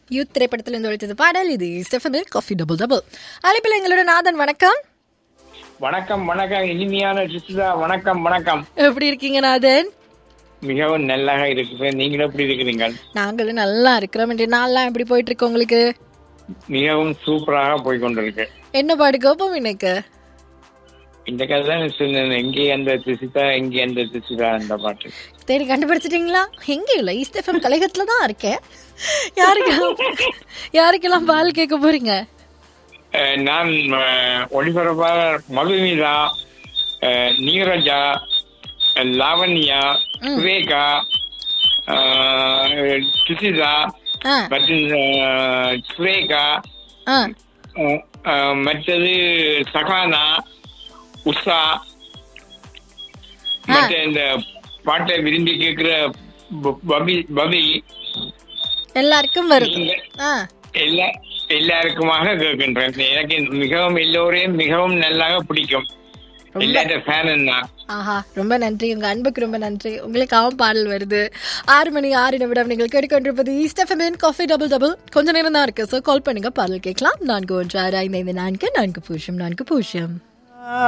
youth திரைப்படத்தில் இருந்து ஒழித்தது பாடல் இது ஸ்டெஃபனில் காஃபி டபுள் டபுள் அழைப்பில் எங்களோட நாதன் வணக்கம் வணக்கம் வணக்கம் இனிமையான சுற்றுலா வணக்கம் வணக்கம் எப்படி இருக்கீங்க நாதன் மிகவும் நல்லாக இருக்குது நீங்களும் எப்படி இருக்கிறீங்க நாங்களும் நல்லா இருக்கிறோம் இன்றைய நாள்லாம் எப்படி போயிட்டு இருக்கு உங்களுக்கு மிகவும் சூப்பராக போய் கொண்டிருக்கு என்ன பாடு கோபம் இன்னைக்கு இந்த கதை தான் சொன்னேன் எங்கே அந்த திசிதா எங்கே அந்த திசிதா அந்த பாட்டு தேடி கண்டுபிடிச்சிட்டீங்களா எங்க இல்ல ஈஸ்டெஃபம் கலையகத்துல தான் இருக்கேன் யாருக்கெல்லாம் யாருக்கெல்லாம் பால் கேட்க போறீங்க அஹ், நான் அஹ், ஒளிபரப்பாளர் மதுமிதா அஹ், நீரஜா அஹ், லாவண்யா சுரேகா அஹ், சுசிதா ஆ மற்றும் அஹ், சுரேகா ஆ அஹ், அஹ், மற்றது சகானா உஷா மற்ற இந்த பாட்டை விரும்பி கேட்கிற ப- பபி பபி எல்லாருக்கும் வரும் நீங்க ஆ எல்லா எல்லாருக்குமாக கேட்கின்றேன் எனக்கு மிகவும் எல்லோரையும் மிகவும் நல்லாக பிடிக்கும் எல்லாத்த ஃபேன் நான் ஆஹா ரொம்ப நன்றி உங்க அன்புக்கு ரொம்ப நன்றி உங்களுக்காகவும் பாடல் வருது ஆறு மணி ஆறு நிமிடம் நீங்கள் கேட்டுக்கொண்டிருப்பது east FM coffee double double கொஞ்ச நேரம் தான் இருக்கு ஸோ கால் பண்ணுங்க பாடல் கேட்கலாம் நான்கு ஒன்று ஆறு ஐந்து ஐந்து நான்கு நான்கு பூஜ்ஜியம் நான்கு பூஜ்ஜியம்